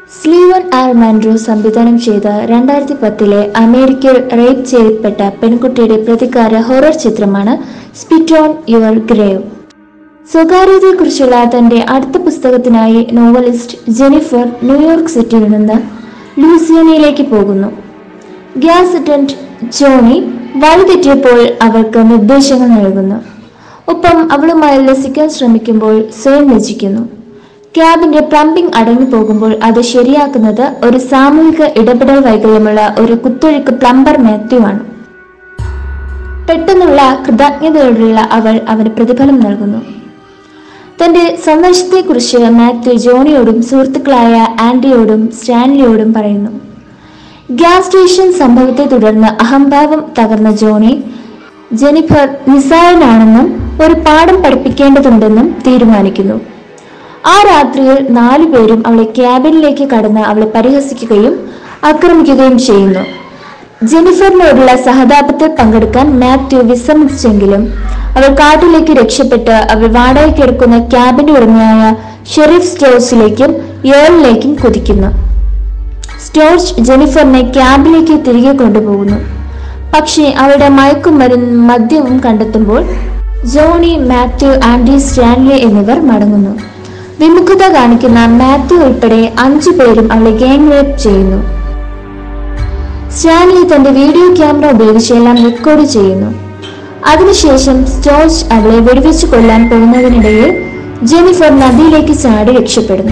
സ്ലീവൻ R മാൻഡ്രോ സംവിധാനം ചെയ്ത രണ്ടായിരത്തി പത്തിലെ അമേരിക്കയിൽ റേപ്പ് ചെയ്യപ്പെട്ട പെൺകുട്ടിയുടെ പ്രതികാര ഹൊറർ ചിത്രമാണ് സ്പിറ്റ് ഓൺ യുവർ ഗ്രേവ് സ്വകാര്യതയെക്കുറിച്ചുള്ള തന്റെ അടുത്ത പുസ്തകത്തിനായി നോവലിസ്റ്റ് ജെനിഫർ ന്യൂയോർക്ക് സിറ്റിയിൽ നിന്ന് ലൂസിയാനയിലേക്ക് പോകുന്നു ഗ്യാസ് അറ്റൻഡ് ജോണി വഴിതെറ്റിയപ്പോൾ അവൾക്ക് നിർദ്ദേശങ്ങൾ നൽകുന്നു ഒപ്പം അവളുമായി ലസിക്കാൻ ശ്രമിക്കുമ്പോൾ സ്വയം ലജിക്കുന്നു ക്യാബിന്റെ പ്ലംബിംഗ് അടങ്ങി പോകുമ്പോൾ അത് ശരിയാക്കുന്നത് ഒരു സാമൂഹിക ഇടപെടൽ വൈകല്യമുള്ള ഒരു കുത്തൊഴുക്ക് പ്ലംബർ മാത്യു ആണ് പെട്ടെന്നുള്ള കൃതജ്ഞതയോടുള്ള അവൾ അവന് പ്രതിഫലം നൽകുന്നു തന്റെ സന്ദേശത്തെക്കുറിച്ച് മാത്യു ജോണിയോടും സുഹൃത്തുക്കളായ ആൻഡിയോടും സ്റ്റാൻലിയോടും പറയുന്നു ഗ്യാസ് സ്റ്റേഷൻ സംഭവത്തെ തുടർന്ന് അഹംഭാവം തകർന്ന ജോണി ജെനിഫർ നിസ്സാരനാണെന്നും ഒരു പാഠം പഠിപ്പിക്കേണ്ടതുണ്ടെന്നും തീരുമാനിക്കുന്നു ആ രാത്രിയിൽ നാലു പേരും അവളെ ക്യാബിനിലേക്ക് കടന്ന് അവളെ പരിഹസിക്കുകയും ആക്രമിക്കുകയും ചെയ്യുന്നു ജെനിഫറിനോടുള്ള സഹതാപത്തിൽ പങ്കെടുക്കാൻ മാത്യു വിസമ്മതിച്ചെങ്കിലും അവൾ കാട്ടിലേക്ക് രക്ഷപ്പെട്ട് അവൾ വാടകയ്ക്കെടുക്കുന്ന ക്യാബിന്റെ ഉടമയായ ഷെരീഫ് സ്റ്റോഴ്സിലേക്കും യേളിലേക്കും കുതിക്കുന്നു സ്റ്റോർച്ച് ജെനിഫറിനെ ക്യാബിലേക്ക് തിരികെ കൊണ്ടുപോകുന്നു പക്ഷേ അവളുടെ മയക്കുമരുന്നും മദ്യവും കണ്ടെത്തുമ്പോൾ ജോണി മാത്യു ആൻഡി സ്റ്റാൻലി എന്നിവർ മടങ്ങുന്നു വിമുഖത കാണിക്കുന്ന മാത്യു ഉൾപ്പെടെ അഞ്ചു പേരും അവളെ ഗാങ് റേപ്പ് ചെയ്യുന്നു സ്റ്റാൻലി തന്റെ വീഡിയോ ക്യാമറ ഉപയോഗിച്ച് എല്ലാം റെക്കോർഡ് ചെയ്യുന്നു അതിനുശേഷം സ്റ്റോർച്ച് അവളെ വെടിവെച്ച് കൊല്ലാൻ പോകുന്നതിനിടയിൽ ജെനിഫർ നദിയിലേക്ക് ചാടി രക്ഷപ്പെടുന്നു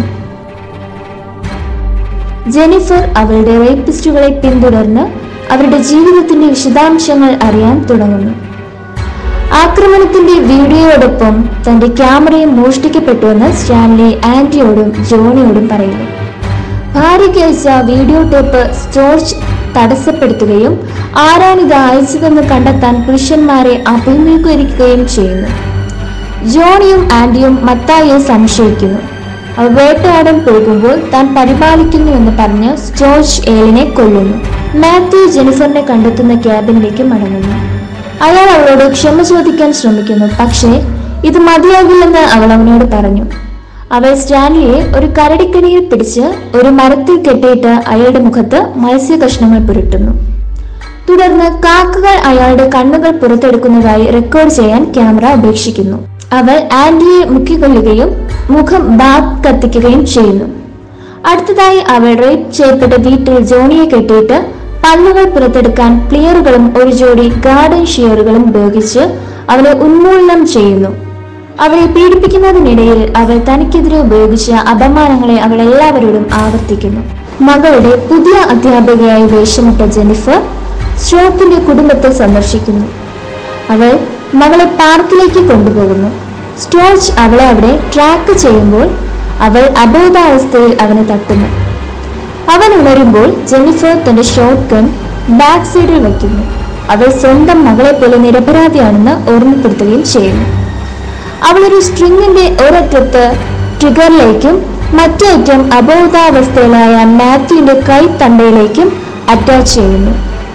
ജെനിഫർ അവളുടെ റേപ്പിസ്റ്റുകളെ പിന്തുടർന്ന് അവരുടെ ജീവിതത്തിന്റെ വിശദാംശങ്ങൾ അറിയാൻ തുടങ്ങുന്നു ആക്രമണത്തിന്റെ വീഡിയോയോടൊപ്പം തന്റെ ക്യാമറയും മോഷ്ടിക്കപ്പെട്ടുവെന്ന് സ്റ്റാൻലി ആന്റിയോടും ജോണിയോടും പറയുന്നു ഭാര്യയ്ക്ക് അയച്ച വീഡിയോ ടേപ്പ് സ്റ്റോർച്ച് തടസ്സപ്പെടുത്തുകയും ആരാണിത് അയച്ചതെന്ന് കണ്ടെത്താൻ പുരുഷന്മാരെ അഭിമുഖീകരിക്കുകയും ചെയ്യുന്നു ജോണിയും ആന്റിയും മത്തായിയെ സംശയിക്കുന്നു അവർ വേട്ടയാടാൻ പോകുമ്പോൾ താൻ പരിപാലിക്കുന്നു എന്ന് പറഞ്ഞ് സ്റ്റോർച്ച് ഏലിനെ കൊല്ലുന്നു മാത്യു ജെനിഫറിനെ കണ്ടെത്തുന്ന ക്യാബിനിലേക്ക് മടങ്ങുന്നു അയാൾ അവളോട് ക്ഷമ ചോദിക്കാൻ ശ്രമിക്കുന്നു പക്ഷേ ഇത് മതിയാകില്ലെന്ന് അവൾ അവനോട് പറഞ്ഞു അവൾ സ്റ്റാൻലിയെ ഒരു കരടിക്കണിയിൽ പിടിച്ച് ഒരു മരത്തിൽ കെട്ടിയിട്ട് അയാളുടെ മുഖത്ത് മത്സ്യ കഷ്ണങ്ങൾ പുരട്ടുന്നു തുടർന്ന് കാക്കകൾ അയാളുടെ കണ്ണുകൾ പുറത്തെടുക്കുന്നതായി റെക്കോർഡ് ചെയ്യാൻ ക്യാമറ ഉപേക്ഷിക്കുന്നു അവൾ ആന്റിയെ മുക്കിക്കൊല്ലുകയും മുഖം ബാഗ് കത്തിക്കുകയും ചെയ്യുന്നു അടുത്തതായി അവൾ റേപ്പ് ചെയ്യപ്പെട്ട വീട്ടിൽ ജോണിയെ കെട്ടിയിട്ട് പല്ലുകൾ പുറത്തെടുക്കാൻ പ്ലിയറുകളും ഒരു ജോഡി ഗാർഡൻ ഷിയറുകളും ഉപയോഗിച്ച് അവളെ ഉന്മൂലനം ചെയ്യുന്നു അവളെ പീഡിപ്പിക്കുന്നതിനിടയിൽ അവൾ തനിക്കെതിരെ ഉപയോഗിച്ച അപമാനങ്ങളെ അവൾ എല്ലാവരോടും ആവർത്തിക്കുന്നു മകളുടെ പുതിയ അധ്യാപികയായി വേഷമിട്ട ജെനിഫർ സ്റ്റോക്കിന്റെ കുടുംബത്തെ സന്ദർശിക്കുന്നു അവൾ മകളെ പാർക്കിലേക്ക് കൊണ്ടുപോകുന്നു സ്റ്റോർച്ച് അവളെ അവിടെ ട്രാക്ക് ചെയ്യുമ്പോൾ അവൾ അബോധാവസ്ഥയിൽ അവനെ തട്ടുന്നു അവൻ ഉണരുമ്പോൾ ജെന്നിഫർ തന്റെ ഷോട്ട് ഗൺ ബാക്ക് സൈഡിൽ വയ്ക്കുന്നു അവൾ സ്വന്തം മകളെ പോലെ നിരപരാധിയാണെന്ന് ഓർമ്മപ്പെടുത്തുകയും ചെയ്യുന്നു അവൾ ഒരു സ്ട്രിങ്ങിന്റെ ഒരറ്റത്ത് ട്രിഗറിലേക്കും മറ്റേ അറ്റം അബോധാവസ്ഥയിലായ മാത്യുവിന്റെ കൈ തണ്ടയിലേക്കും അറ്റാച്ച് ചെയ്യുന്നു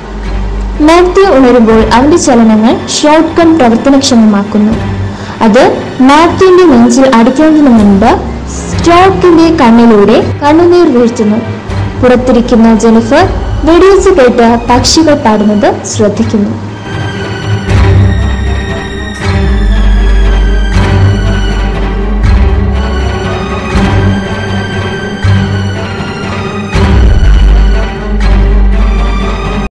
മാത്യു ഉണരുമ്പോൾ അവന്റെ ചലനങ്ങൾ ഷോട്ട് ഗൺ പ്രവർത്തനക്ഷമമാക്കുന്നു അത് മാത്യുവിന്റെ നെഞ്ചിൽ അടിക്കുന്നതിന് മുൻപ് സ്റ്റോക്കിന്റെ കണ്ണിലൂടെ കണ്ണുനീർ വീഴ്ത്തുന്നു പുറത്തിരിക്കുന്ന ജെനിഫർ വെടിവെച്ച് കേട്ട് പക്ഷികൾ പാടുന്നത് ശ്രദ്ധിക്കുന്നു